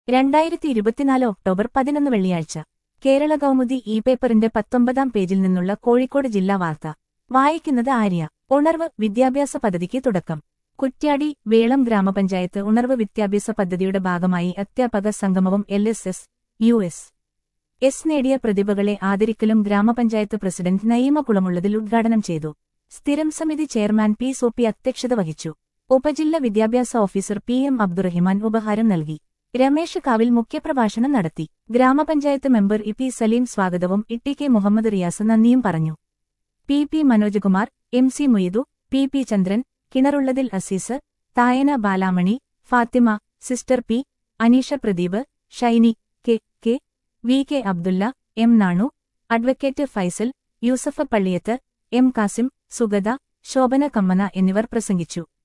രണ്ടായിരത്തി ഇരുപത്തിനാല് ഒക്ടോബർ പതിനൊന്ന് വെള്ളിയാഴ്ച കേരള കൗമുദി ഇ പേപ്പറിന്റെ പത്തൊമ്പതാം പേജിൽ നിന്നുള്ള കോഴിക്കോട് ജില്ലാ വാർത്ത വായിക്കുന്നത് ആര്യ ഉണർവ് വിദ്യാഭ്യാസ പദ്ധതിക്ക് തുടക്കം കുറ്റ്യാടി വേളം ഗ്രാമപഞ്ചായത്ത് ഉണർവ് വിദ്യാഭ്യാസ പദ്ധതിയുടെ ഭാഗമായി അധ്യാപക സംഗമവും L S S U S S നേടിയ പ്രതിഭകളെ ആദരിക്കലും ഗ്രാമപഞ്ചായത്ത് പ്രസിഡന്റ് നയീമ കുളമുള്ളതിൽ ഉദ്ഘാടനം ചെയ്തു സ്ഥിരം സമിതി ചെയർമാൻ പി സോപ്പി അധ്യക്ഷത വഹിച്ചു ഉപജില്ല വിദ്യാഭ്യാസ ഓഫീസർ പി എം അബ്ദുറഹിമാൻ ഉപഹാരം നൽകി രമേശ് കാവിൽ മുഖ്യപ്രഭാഷണം നടത്തി ഗ്രാമപഞ്ചായത്ത് മെമ്പർ ഇ പി സലീം സ്വാഗതവും ഇ കെ മുഹമ്മദ് റിയാസ് നന്ദിയും പറഞ്ഞു P P Manojkumar M C Moidu P P Chandran Kinarullathil Azeez Thayana Balamani Fathima sister P Aneesha Pradeep Shiny K K V K Abdulla M Nanu advocate Faisal Yusuf Palliyath M Kasim Sugatha Shobhana Kammana എന്നിവർ പ്രസംഗിച്ചു